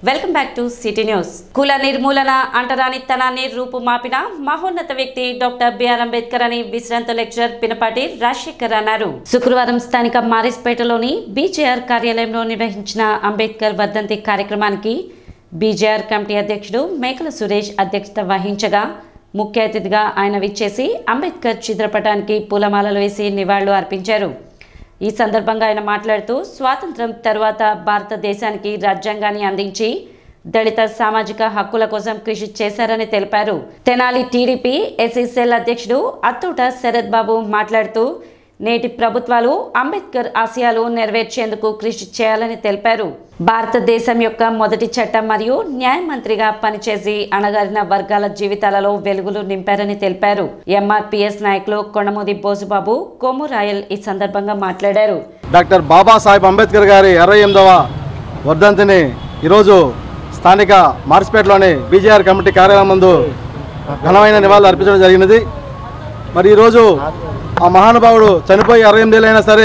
welcome back to city news కుల నిర్మూలన అంటరానితనాన్ని రూపుమాపిన మహోన్నత వ్యక్తి డాక్టర్ బిఆర్ అంబేద్కర్ అని విశ్రాంత లెక్చరర్ పినపాటి రాజశేఖర్ అన్నారు శుక్రవారం స్థానిక మారిస్పేటలోని బీజేఆర్ కార్యాలయంలో నిర్వహించిన అంబేద్కర్ వర్ధంతి కార్యక్రమానికి బీజేఆర్ కమిటీ అధ్యక్షుడు మేకల సురేష్ అధ్యక్షత వహించగా ముఖ్య అతిథిగా ఆయన విచ్చేసి అంబేద్కర్ చిత్రపటానికి పూలమాలలు వేసి నివాళులు అర్పించారు ఈ సందర్భంగా ఆయన మాట్లాడుతూ స్వాతంత్రం తర్వాత భారతదేశానికి రాజ్యాంగాన్ని అందించి దళిత సామాజిక హక్కుల కోసం కృషి చేశారని తెలిపారు తెనాలి టీడీపీ ఎస్ఈసెల్ అధ్యక్షుడు అత్తూట శరత్ బాబు మాట్లాడుతూ నేటి ప్రభుత్వాలు అంబేద్కర్ ఆశయాలు నెరవేర్చేందుకు కృషి చేయాలని తెలిపారు భారతదేశం యొక్క మొదటి చట్టం మరియు న్యాయ మంత్రిగా పనిచేసి అణగారిన వర్గాల జీవితాలలో వెలుగులు నింపారని తెలిపారు ఎంఆర్పిఎస్ నాయకులు కొండమూది బోసుబాబు కొమ్మురాయల్ ఈ సందర్భంగా మాట్లాడారు డాక్టర్ బాబాసాహెబ్ అంబేద్కర్ గారి అరవై ఎనిమిదవ వర్ధంతిని ఈరోజు స్థానిక మార్చిపేటలోని బీజేఆర్ కమిటీ కార్యాలయం ముందు ఘనమైన నివాళులు అర్పించడం జరిగినది మరి ఈరోజు ఆ మహానుభావుడు చనిపోయి అరవై ఎనిమిదేళ్ళైనా సరే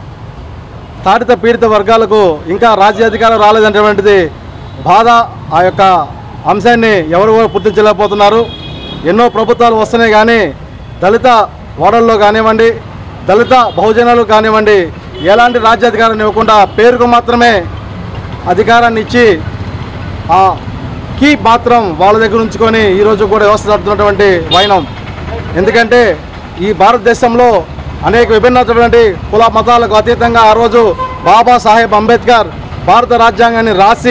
తాడిత పీడిత వర్గాలకు ఇంకా రాజ్యాధికారం రాలేదనేటువంటిది బాధ ఆ యొక్క అంశాన్ని ఎవరు కూడా గుర్తించలేకపోతున్నారు ఎన్నో ప్రభుత్వాలు వస్తున్నాయి కానీ దళిత ఓడల్లో కానివ్వండి దళిత బహుజనాలు కానివ్వండి ఎలాంటి రాజ్యాధికారాన్ని ఇవ్వకుండా పేరుకు మాత్రమే అధికారాన్ని ఇచ్చి ఆ కీ మాత్రం వాళ్ళ దగ్గర ఉంచుకొని ఈరోజు కూడా వ్యవస్థ నడుపుతున్నటువంటి వైనం ఎందుకంటే ఈ భారతదేశంలో అనేక విభిన్నమైనటువంటి కుల మతాలకు అతీతంగా ఆ రోజు బాబాసాహెబ్ అంబేద్కర్ భారత రాజ్యాంగాన్ని రాసి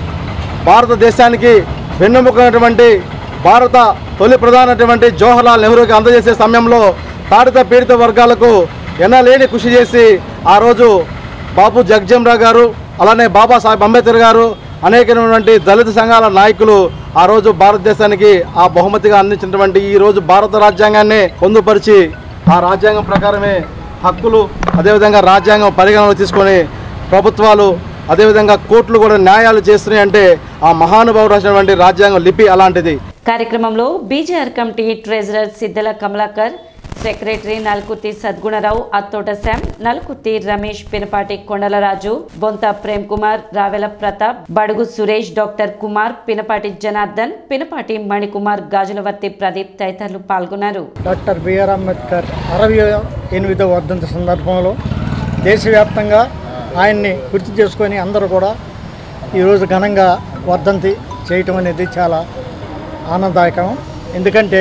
భారతదేశానికి వెన్నుముకైనటువంటి భారత తొలి ప్రధానటువంటి జవహర్లాల్ నెహ్రూకి అందజేసే సమయంలో తాడిత పీడిత వర్గాలకు ఎన్నలేని కృషి చేసి ఆ రోజు బాబు జగజీవనరావు గారు అలానే బాబాసాహెబ్ అంబేద్కర్ గారు అనేకమైనటువంటి దళిత సంఘాల నాయకులు ఆ రోజు భారతదేశానికి ఆ బహుమతిగా అందించినటువంటి ఈ రోజు భారత రాజ్యాంగాన్ని పొందుపరిచి ఆ రాజ్యాంగం ప్రకారమే హక్కులు అదేవిధంగా రాజ్యాంగం పరిగణనలో తీసుకొని ప్రభుత్వాలు అదేవిధంగా కోర్టులు కూడా న్యాయాలు చేస్తున్నాయి అంటే ఆ మహానుభావుడు రాసినటువంటి రాజ్యాంగం లిపి అలాంటిది కార్యక్రమంలో BJR committee treasurer Siddala Kamalakar secretary Nalkurthi Sadgunarao Attota Sam Nalkurthi Ramesh Pinapati Kondalaraju Bontha Prem Kumar Ravela Pratap Badugu Suresh doctor Kumar Pinapati Janardhan Pinapati Manikumar Gajulavarthi Pradeep తదితరులు పాల్గొన్నారు డాక్టర్ బిఆర్ అంబేద్కర్ అరవై ఎనిమిదవ వర్ధంతి సందర్భంలో దేశవ్యాప్తంగా ఆయన్ని గుర్తు చేసుకొని అందరూ కూడా ఈరోజు ఘనంగా వర్ధంతి చేయటం అనేది చాలా ఆనందదాయకం ఎందుకంటే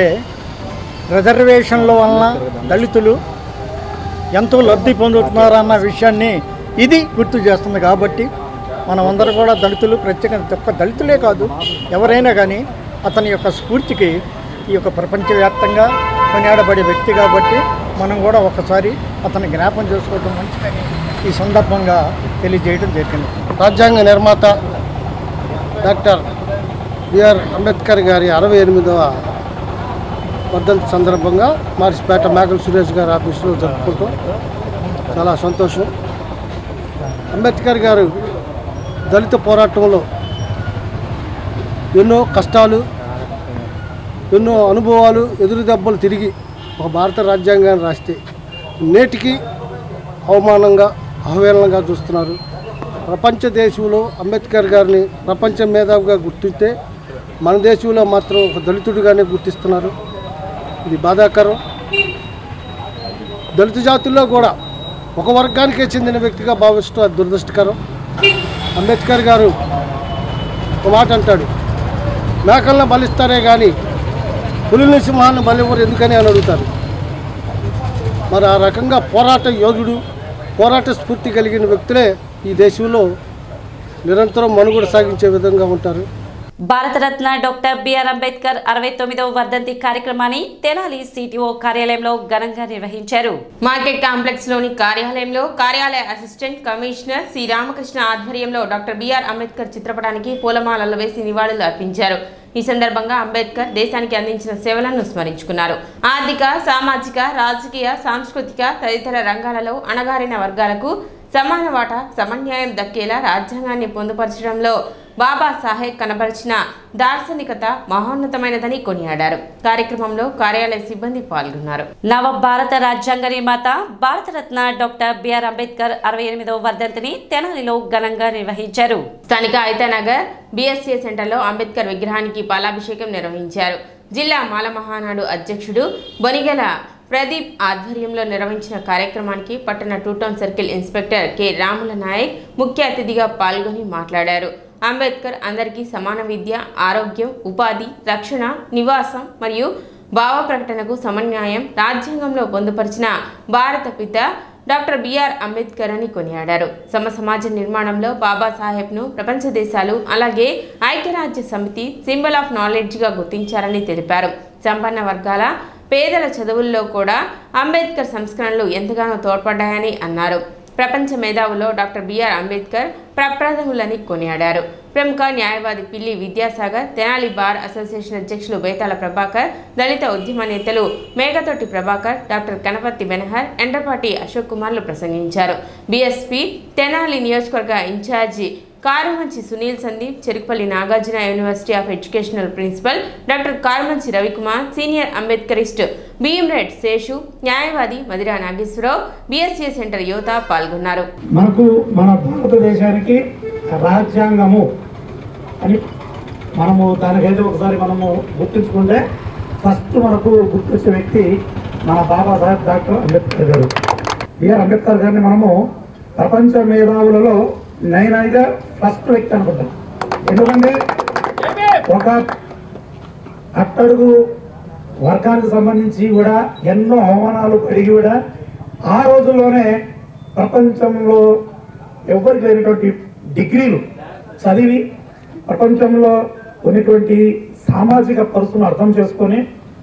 రిజర్వేషన్ల వలన దళితులు ఎంతో లబ్ధి పొందుతున్నారన్న విషయాన్ని ఇది గుర్తు చేస్తుంది కాబట్టి మనమందరం కూడా దళితులు ప్రత్యేకంగా ఒక్క దళితులే కాదు ఎవరైనా కానీ అతని యొక్క స్ఫూర్తికి ఈ యొక్క ప్రపంచవ్యాప్తంగా కొనియాడబడే వ్యక్తి కాబట్టి మనం కూడా ఒకసారి అతని జ్ఞాపం చేసుకోవటం మంచిదని ఈ సందర్భంగా తెలియజేయడం జరిగింది రాజ్యాంగ నిర్మాత డాక్టర్ బిఆర్ అంబేద్కర్ గారి అరవై ఎనిమిదవ వర్ధంతి సందర్భంగా మార్చిపేట మేకల సురేష్ గారి ఆఫీసులో జరుపుకుంటాం చాలా సంతోషం అంబేద్కర్ గారు దళిత పోరాటంలో ఎన్నో కష్టాలు ఎన్నో అనుభవాలు ఎదురు దెబ్బలు తిరిగి ఒక భారత రాజ్యాంగాన్ని రాస్తే నేటికి అవమానంగా అవహేళనగా చూస్తున్నారు ప్రపంచ దేశంలో అంబేద్కర్ గారిని ప్రపంచ మేధావిగా గుర్తిస్తే మన దేశంలో మాత్రం ఒక దళితుడిగానే గుర్తిస్తున్నారు ఇది బాధాకరం దళిత జాతుల్లో కూడా ఒక వర్గానికే చెందిన వ్యక్తిగా భావిస్తూ అది దురదృష్టకరం అంబేద్కర్ గారు ఒక మాట అంటాడు మేకలను బలిస్తారే కానీ పులిని సింహాన్ని బలివ్వరు ఎందుకని అని అడుగుతారు మరి ఆ రకంగా పోరాట యోధుడు పోరాట స్ఫూర్తి కలిగిన వ్యక్తులే ఈ దేశంలో నిరంతరం మనుగడ సాగించే విధంగా ఉంటారు భారతరత్న డాక్టర్ బిఆర్ అంబేద్కర్ అరవై తొమ్మిదవ వర్ధంతి కార్యక్రమాన్ని తెనాలి సిటిఓ కార్యాలయంలో ఘనంగా నిర్వహించారు మార్కెట్ కాంప్లెక్స్ లోని కార్యాలయంలో కార్యాలయ అసిస్టెంట్ కమిషనర్ సి రామకృష్ణ ఆధ్వర్యంలో డాక్టర్ బిఆర్ అంబేద్కర్ చిత్రపటానికి పూలమాలలు వేసి నివాళులు అర్పించారు ఈ సందర్భంగా అంబేద్కర్ దేశానికి అందించిన సేవలను స్మరించుకున్నారు ఆర్థిక సామాజిక రాజకీయ సాంస్కృతిక తదితర రంగాలలో అణగారిన వర్గాలకు సమాన వాటా సమన్యాయం దక్కేలా రాజ్యాంగాన్ని పొందుపరచడంలో బాబా సాహెబ్ కనబరిచిన దార్శనికత మహోన్నతమైనదని కొనియాడారు కార్యక్రమంలో కార్యాలయ సిబ్బంది పాల్గొన్నారు నవ భారత రాజ్యాంగ నిర్మాత భారతరత్న డాక్టర్ బిఆర్ అంబేద్కర్ అరవై ఎనిమిదవ వర్ధంతిని తెనాలిలో ఘనంగా నిర్వహించారు స్థానిక ఐతానగర్ బిఎస్సీ సెంటర్లో అంబేద్కర్ విగ్రహానికి పాలాభిషేకం నిర్వహించారు జిల్లా మాల మహానాడు అధ్యక్షుడు బొనిగెల ప్రదీప్ ఆధ్వర్యంలో నిర్వహించిన కార్యక్రమానికి పట్టణ two town circle inspector K Ramula Nayak ముఖ్య అతిథిగా పాల్గొని మాట్లాడారు అంబేద్కర్ అందరికీ సమాన విద్య ఆరోగ్యం ఉపాధి రక్షణ నివాసం మరియు భావ ప్రకటనకు సమన్వయం రాజ్యాంగంలో పొందుపరిచిన భారత పిత డాక్టర్ బిఆర్ అంబేద్కర్ అని కొనియాడారు సమ సమాజ నిర్మాణంలో బాబాసాహెబ్ను ప్రపంచ దేశాలు అలాగే ఐక్యరాజ్య సమితి సింబల్ ఆఫ్ నాలెడ్జ్గా గుర్తించారని తెలిపారు సంపన్న వర్గాల పేదల చదువుల్లో కూడా అంబేద్కర్ సంస్కరణలు ఎంతగానో తోడ్పడ్డాయని అన్నారు ప్రపంచ మేధావులో డాక్టర్ బిఆర్ అంబేద్కర్ ప్రప్రథములని కొనియాడారు ప్రముఖ న్యాయవాది పిల్లి విద్యాసాగర్ తెనాలి బార్ అసోసియేషన్ అధ్యక్షులు బేతాల ప్రభాకర్ దళిత ఉద్యమ నేతలు మేఘతోటి ప్రభాకర్ డాక్టర్ కనపర్తి బెనహర్ ఎండ్రపాటి అశోక్ కుమార్లు ప్రసంగించారు బీఎస్పీ తెనాలి నియోజకవర్గ incharge Karumanchi Sunil Sandeep Cherukupalli Nagarjuna university of educational principal doctor Karumanchi Ravikumar senior Ambedkarist భీమ్రెడ్ శేషు న్యాయవాది మదిరా నాగేశ్వరరావు బీఎస్సీ సెంటర్ యువత పాల్గొన్నారు మనకు మన భారతదేశానికి రాజ్యాంగము అని మనము దానికైతే ఒకసారి మనము గుర్తుంచుకుంటే ఫస్ట్ మనకు గుర్తొచ్చే వ్యక్తి మన బాబాసాహెబ్ డాక్టర్ అంబేద్కర్ గారు బిఆర్ అంబేద్కర్ గారిని మనము ప్రపంచ మేధావులలో నైనాయిగా ఫస్ట్ వ్యక్తి అనుకుంటాం ఎందుకంటే ఒక అట్టడుగు వర్గానికి సంబంధించి కూడా ఎన్నో అవమానాలు పడిగి కూడా ఆ రోజుల్లోనే ప్రపంచంలో ఎవరికి లేనటువంటి డిగ్రీలు చదివి ప్రపంచంలో ఉన్నటువంటి సామాజిక పరిస్థితులను అర్థం చేసుకొని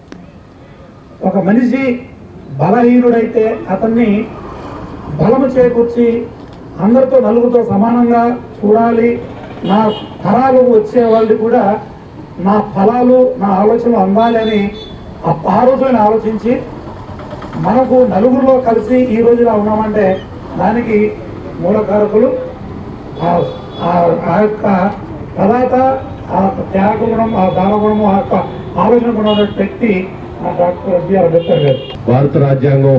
ఒక మనిషి బలహీనుడైతే అతన్ని బలము చేకూర్చి అందరితో నలుగురితో సమానంగా చూడాలి నా తరాలు వచ్చే వాళ్ళు కూడా నా ఫలాలు నా ఆలోచనలు అందాలి అని ఆ ఆ రోజున ఆలోచించి మనకు నలుగురిలో కలిసి ఈ రోజున ఉన్నామంటే దానికి మూలకారకులు ఆ- ఆ- ఆ యొక్క ప్రదాత ఆ యొక్క త్యాగ గుణం ఆ దాన గుణం ఆ యొక్క ఆలోచన గుణం ఉన్న వ్యక్తి ఆ డాక్టర్ బిఆర్ అంబేద్కర్ గారు భారత రాజ్యాంగం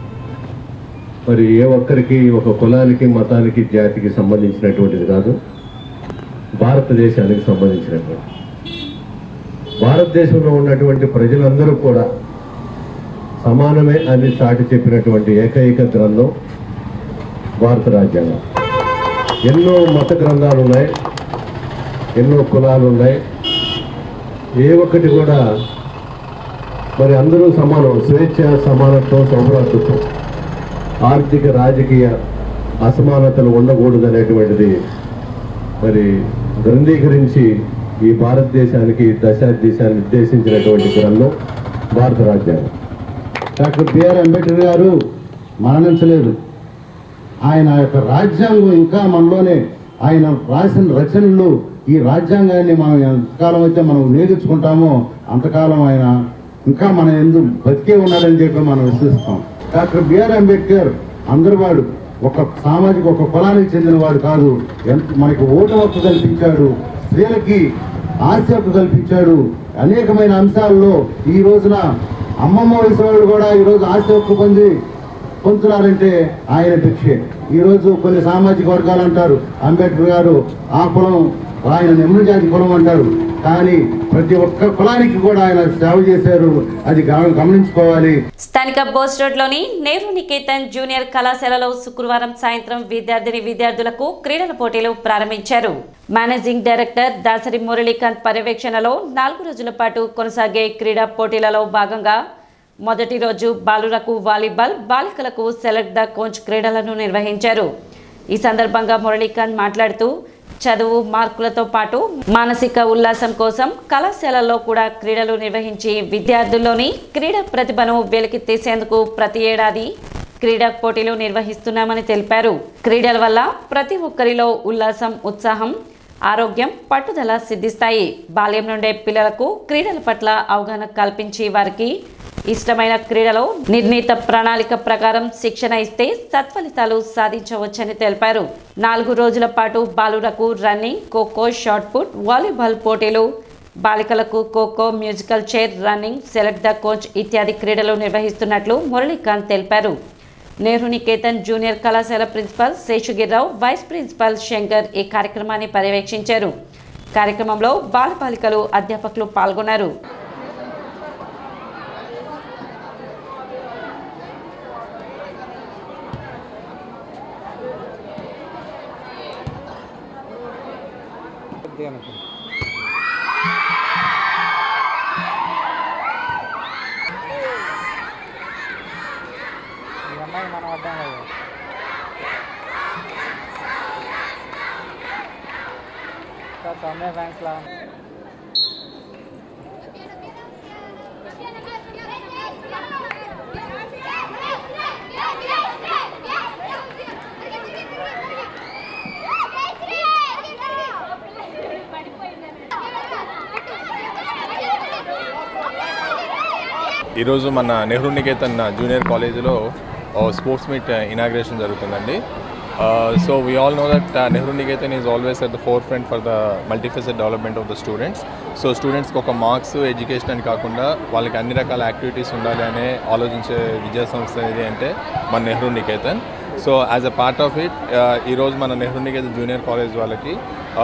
మరి ఏ ఒక్కరికి ఒక కులానికి మతానికి జాతికి సంబంధించినటువంటిది కాదు భారతదేశానికి సంబంధించినటువంటి భారతదేశంలో ఉన్నటువంటి ప్రజలందరూ కూడా సమానమే అని చాటి చెప్పినటువంటి ఏకైక గ్రంథం భారత రాజ్యాంగం ఎన్నో మత గ్రంథాలు ఉన్నాయి ఎన్నో కులాలు ఉన్నాయి ఏ ఒక్కటి కూడా మరి అందరూ సమానం స్వేచ్ఛ సమానత్వం సౌభ్రాతృత్వం ఆర్థిక రాజకీయ అసమానతలు ఉండకూడదు అనేటువంటిది మరి గ్రంథీకరించి ఈ భారతదేశానికి దశ దిశాన్ని నిర్దేశించినటువంటి గ్రంథం భారత రాజ్యాంగం డాక్టర్ బిఆర్ అంబేద్కర్ గారు మరణించలేదు ఆయన యొక్క రాజ్యాంగం ఇంకా మనలోనే ఆయన రాసిన రచనలు ఈ రాజ్యాంగాన్ని మనం ఎంతకాలం అయితే మనం నేర్చుకుంటామో అంతకాలం ఆయన ఇంకా మన ఎందు బతికే ఉన్నాడని చెప్పి మనం విశ్వసిస్తాం డాక్టర్ బిఆర్ అంబేద్కర్ అందరి వాడు ఒక సామాజిక ఒక కులానికి చెందినవాడు కాదు ఎంత మనకి ఓటు హక్కు కల్పించాడు స్త్రీలకి ఆస్తి హక్కు కల్పించాడు అనేకమైన అంశాల్లో ఈ రోజున అమ్మమ్మ వయసు వాళ్ళు కూడా ఈరోజు ఆస్తి హక్కు పొంది పొందుతున్నారంటే ఆయన భిక్షే ఈరోజు కొన్ని సామాజిక వర్గాలు అంటారు అంబేద్కర్ గారు ఆ కులం ఆయన నిమ్న జాతి కులం అంటారు కానీ ప్రతి ఒక్క కులానికి కూడా ఆయన సేవ చేశారు అది గమ- గమనించుకోవాలి స్థానిక బోస్ రోడ్లోని నెహ్రూ నికేతన్ జూనియర్ కళాశాలలో శుక్రవారం సాయంత్రం విద్యార్థిని విద్యార్థులకు క్రీడల పోటీలు ప్రారంభించారు మేనేజింగ్ డైరెక్టర్ దాసరి మురళీకాంత్ పర్యవేక్షణలో నాలుగు రోజుల పాటు కొనసాగే క్రీడా పోటీలలో భాగంగా మొదటి రోజు బాలురకు వాలీబాల్ బాలికలకు సెలెక్ట్ ద కోచ్ క్రీడలను నిర్వహించారు ఈ సందర్భంగా మురళీకాంత్ మాట్లాడుతూ చదువు మార్కులతో పాటు మానసిక ఉల్లాసం కోసం కళాశాలల్లో కూడా క్రీడలు నిర్వహించి విద్యార్థుల్లోని క్రీడా ప్రతిభను వెలికి తీసేందుకు ప్రతి ఏడాది క్రీడా పోటీలు నిర్వహిస్తున్నామని తెలిపారు క్రీడల వల్ల ప్రతి ఒక్కరిలో ఉల్లాసం ఉత్సాహం ఆరోగ్యం పట్టుదల సిద్ధిస్తాయి బాల్యం నుండే పిల్లలకు క్రీడల పట్ల అవగాహన కల్పించి వారికి ఇష్టమైన క్రీడలో నిర్ణీత ప్రణాళిక ప్రకారం శిక్షణ ఇస్తే సత్ఫలితాలు సాధించవచ్చని తెలిపారు నాలుగు రోజుల పాటు బాలురకు running khokho shot put volleyball పోటీలు బాలికలకు khokho musical chair running select the coach ఇత్యాది క్రీడలు నిర్వహిస్తున్నట్లు మురళీకాంత్ తెలిపారు నెహ్రూ నికేతన్ జూనియర్ కళాశాల principal Seshagirirao vice principal Shankar ఈ కార్యక్రమాన్ని పర్యవేక్షించారు కార్యక్రమంలో బాలబాలికలు అధ్యాపకులు పాల్గొన్నారు ఈరోజు మన నెహ్రూ నికేతన్ జూనియర్ కాలేజీలో స్పోర్ట్స్ మీట్ ఇనాగ్రేషన్ జరుగుతుందండి so we all know that Nehru Niketan is always at the forefront for the multifaceted development of the students so స్టూడెంట్స్కి ఒక మార్క్స్ ఎడ్యుకేషన్ అని కాకుండా వాళ్ళకి అన్ని రకాల యాక్టివిటీస్ ఉండాలి అనే ఆలోచించే విద్యా సంస్థ ఏది అంటే మన Nehru Niketan so as a part of it ఈరోజు మన నెహ్రూ నికేతన్ జూనియర్ కాలేజ్ వాళ్ళకి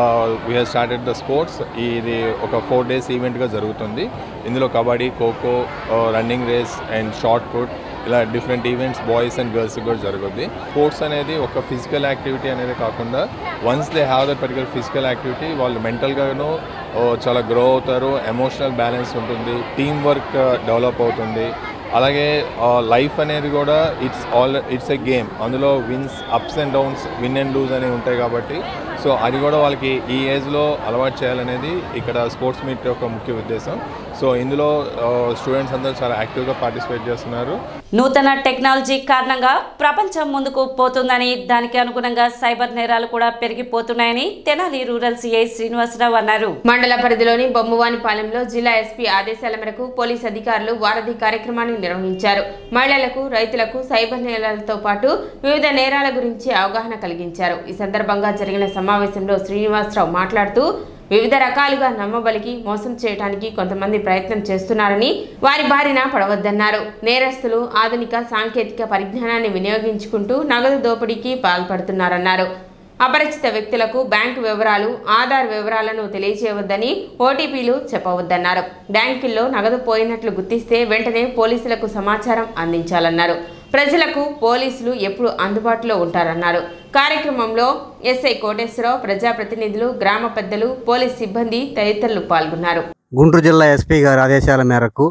we have started the sports ఇది ఒక ఫోర్ డేస్ ఈవెంట్గా జరుగుతుంది ఇందులో kabaddi khokho running race and short put ఇలా different events boys and girls కూడా జరుగుద్ది స్పోర్ట్స్ అనేది ఒక ఫిజికల్ యాక్టివిటీ అనేది కాకుండా once they have that particular physical activity వాళ్ళు మెంటల్గాను చాలా గ్రో అవుతారు ఎమోషనల్ బ్యాలెన్స్ ఉంటుంది టీమ్ వర్క్ డెవలప్ అవుతుంది అలాగే లైఫ్ అనేది కూడా it's all it's a game అందులో wins ups and downs win and lose అనేవి ఉంటాయి కాబట్టి సో అది కూడా వాళ్ళకి ఈ ఏజ్లో అలవాటు చేయాలనేది ఇక్కడ స్పోర్ట్స్ మీట్ యొక్క ముఖ్య ఉద్దేశం సో ఇందులో స్టూడెంట్స్ అందరూ చాలా యాక్టివ్గా పార్టిసిపేట్ చేస్తున్నారు నూతన టెక్నాలజీ కారణంగా ప్రపంచం ముందుకు పోతుందని దానికి అనుగుణంగా సైబర్ నేరాలు కూడా పెరిగిపోతున్నాయని తెనాలి రూరల్ సిఐ శ్రీనివాసరావు అన్నారు మండల పరిధిలోని బొమ్మవానిపాలెంలో జిల్లా ఎస్పీ ఆదేశాల మేరకు పోలీస్ అధికారులు వారధి కార్యక్రమాన్ని నిర్వహించారు మహిళలకు రైతులకు సైబర్ నేరాలతో పాటు వివిధ నేరాల గురించి అవగాహన కలిగించారు ఈ సందర్భంగా జరిగిన సమావేశంలో శ్రీనివాసరావు మాట్లాడుతూ వివిధ రకాలుగా నమ్మబలికి మోసం చేయడానికి కొంతమంది ప్రయత్నం చేస్తున్నారని వారి బారిన పడవద్దన్నారు నేరస్తులు ఆధునిక సాంకేతిక పరిజ్ఞానాన్ని వినియోగించుకుంటూ నగదు దోపిడీకి పాల్పడుతున్నారన్నారు అపరిచిత వ్యక్తులకు బ్యాంకు వివరాలు ఆధార్ వివరాలను తెలియజేయవద్దని ఓటీపీలు చెప్పవద్దన్నారు బ్యాంకుల్లో నగదు పోయినట్లు గుర్తిస్తే వెంటనే పోలీసులకు సమాచారం అందించాలన్నారు ప్రజలకు పోలీసులు ఎప్పుడు అందుబాటులో ఉంటారన్నారు కార్యక్రమంలో ఎస్ఐ కోటేశ్వరరావు ప్రజాప్రతినిధులు గ్రామ పెద్దలు పోలీస్ సిబ్బంది తదితరులు పాల్గొన్నారు గుంటూరు జిల్లా ఎస్పీ గారి ఆదేశాల మేరకు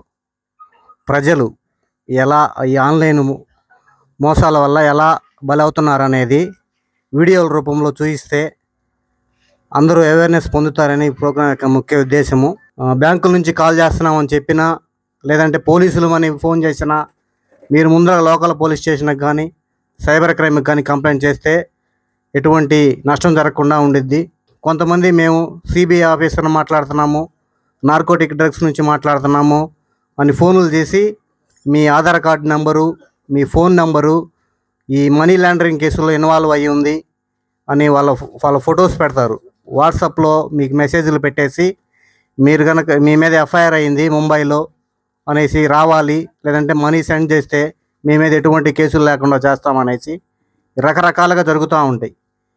ప్రజలు ఎలా ఈ ఆన్లైన్ మోసాల వల్ల ఎలా బలవుతున్నారనేది వీడియోల రూపంలో చూపిస్తే అందరూ అవేర్నెస్ పొందుతారని ఈ ప్రోగ్రాం యొక్క ముఖ్య ఉద్దేశము ఆ, బ్యాంకుల నుంచి కాల్ చేస్తున్నామని చెప్పినా లేదంటే పోలీసులు అని ఫోన్ చేసినా మీరు ముందర లోకల్ పోలీస్ స్టేషన్కి కానీ సైబర్ క్రైమ్కి కానీ కంప్లైంట్ చేస్తే ఎటువంటి నష్టం జరగకుండా ఉండిద్ది కొంతమంది మేము సిబిఐ ఆఫీసర్ని మాట్లాడుతున్నాము నార్కోటిక్ డ్రగ్స్ నుంచి మాట్లాడుతున్నాము అని ఫోన్లు చేసి మీ ఆధార్ కార్డు నెంబరు మీ ఫోన్ నెంబరు ఈ మనీ లాండరింగ్ కేసులో ఇన్వాల్వ్ అయ్యి ఉంది అని వాళ్ళ వాళ్ళ ఫొటోస్ పెడతారు వాట్సాప్లో మీకు మెసేజ్లు పెట్టేసి మీరు కనుక మీ మీద ఎఫ్ఐఆర్ అయింది ముంబైలో అనేసి రావాలి లేదంటే మనీ సెండ్ చేస్తే మీ మీద ఎటువంటి కేసులు లేకుండా చేస్తామనేసి రకరకాలుగా జరుగుతూ ఉంటాయి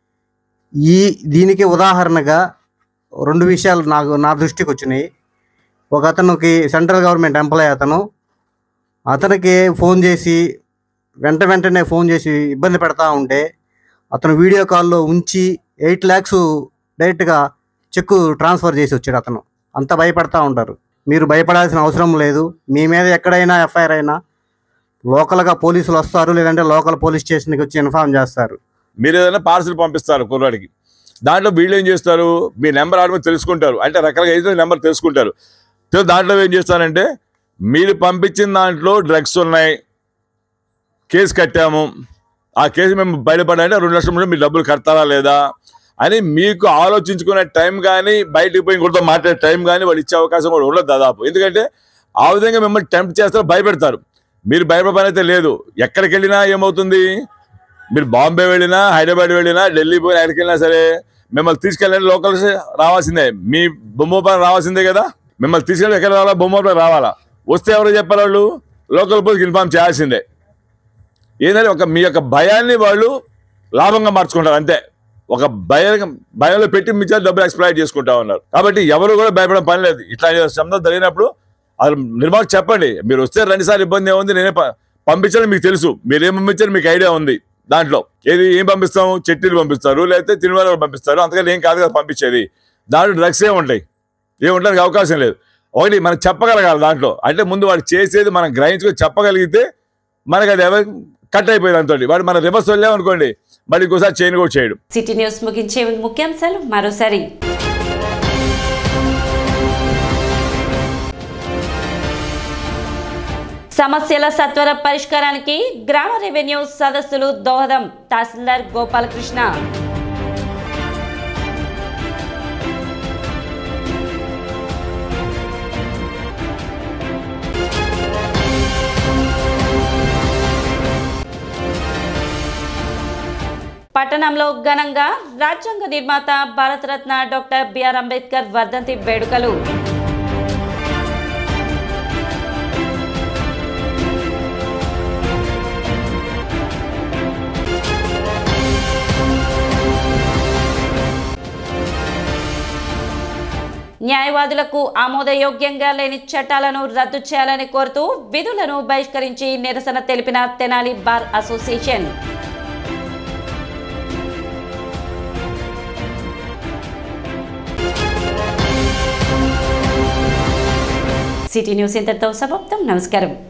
ఈ దీనికి ఉదాహరణగా రెండు విషయాలు నాకు నా దృష్టికి వచ్చినాయి ఒక అతనికి సెంట్రల్ గవర్నమెంట్ ఎంప్లాయ్ అతను అతనికి ఫోన్ చేసి వెంట వెంటనే ఫోన్ చేసి ఇబ్బంది పెడతా ఉంటే అతను వీడియో కాల్లో ఉంచి ఎయిట్ ల్యాక్స్ డైరెక్ట్గా చెక్కు ట్రాన్స్ఫర్ చేసి వచ్చాడు అతను అంత భయపడతా ఉంటారు మీరు భయపడాల్సిన అవసరం లేదు మీ మీద ఎక్కడైనా ఎఫ్ఐఆర్ అయినా లోకల్గా పోలీసులు వస్తారు లేదంటే లోకల్ పోలీస్ స్టేషన్కి వచ్చి ఇన్ఫార్మ్ చేస్తారు మీరు ఏదైనా పార్సిల్ పంపిస్తారు కుర్రాడికి దాంట్లో వీళ్ళు ఏం చేస్తారు మీ నెంబర్ ఆడమో తెలుసుకుంటారు అంటే రకరకాల ఏదో నెంబర్ తెలుసుకుంటారు సో దాంట్లో ఏం చేస్తారంటే మీరు పంపించిన దాంట్లో డ్రగ్స్ ఉన్నాయి కేసు కట్టాము ఆ కేసు మేము బయటపడాలంటే రెండు లక్షల ముందు మీరు డబ్బులు కడతారా లేదా అని మీకు ఆలోచించుకునే టైం కానీ బయటికి పోయి ఇంకొకరితో మాట్లాడే టైం కానీ వాళ్ళు ఇచ్చే అవకాశం కూడా ఉండదు దాదాపు ఎందుకంటే ఆ విధంగా మిమ్మల్ని టెంప్ట్ చేస్తారు భయపెడతారు మీరు భయపడే పని అయితే లేదు ఎక్కడికి వెళ్ళినా ఏమవుతుంది మీరు బాంబే వెళ్ళినా హైదరాబాద్ వెళ్ళినా ఢిల్లీ పోయినా ఎక్కడికి వెళ్ళినా సరే మిమ్మల్ని తీసుకెళ్ళండి లోకల్స్ రావాల్సిందే మీ బొమ్మపైన రావాల్సిందే కదా మిమ్మల్ని తీసుకెళ్ళి ఎక్కడ రావాలా బొమ్మపైన రావాలా వస్తే ఎవరు చెప్పారు వాళ్ళు లోకల్ పోలీస్కి ఇన్ఫార్మ్ చేయాల్సిందే ఏంటంటే ఒక మీ యొక్క భయాన్ని వాళ్ళు లాభంగా మార్చుకుంటారు అంతే ఒక భయం భయంలో పెట్టి మీ చేత డబ్బులు ఎక్స్ప్లాయిట్ చేసుకుంటా ఉన్నారు కాబట్టి ఎవరు కూడా భయపడడం పని లేదు ఇట్లా శబ్దం జరిగినప్పుడు అది నిర్మాణం చెప్పండి మీరు వస్తే రెండుసార్లు ఇబ్బంది ఏముంది నేనే ప- పంపించాలని మీకు తెలుసు మీరు ఏం పంపించారు మీకు ఐడియా ఉంది దాంట్లో ఏది ఏం పంపిస్తాం చెట్టీలు పంపిస్తారు లేకపోతే తిరుమల పంపిస్తారు అంతకని ఏం కాదు కదా పంపించేది దాంట్లో డ్రగ్స్ ఏ ఉంటాయి ఏ ఉండడానికి అవకాశం లేదు ఒకటి మనం చెప్పగలగాలి దాంట్లో అంటే ముందు వాడు చేసేది మనం గ్రహించుకొని చెప్పగలిగితే మనకి అది ఎవరి కట్ అయిపోయింది అంతో వాడు మన రివర్స్ వెళ్ళామనుకోండి మళ్ళీ ఇంకోసారి చేయను కూడా చేయడు సిటీ న్యూస్ ముగించే ముందు ముఖ్యాంశాలు మరోసారి సమస్యల సత్వర పరిష్కారానికి గ్రామ రెవెన్యూ సదస్సులు దోహదం తహసీల్దార్ గోపాలకృష్ణ పట్టణంలో ఘనంగా రాజ్యాంగ నిర్మాత భారతరత్న డాక్టర్ బిఆర్ అంబేద్కర్ వర్ధంతి వేడుకలు న్యాయవాదులకు ఆమోదయోగ్యంగా లేని చట్టాలను రద్దు చేయాలని కోరుతూ విధులను బహిష్కరించి నిరసన తెలిపిన Tenali bar association city news ఇంతటితో సమాప్తం నమస్కారం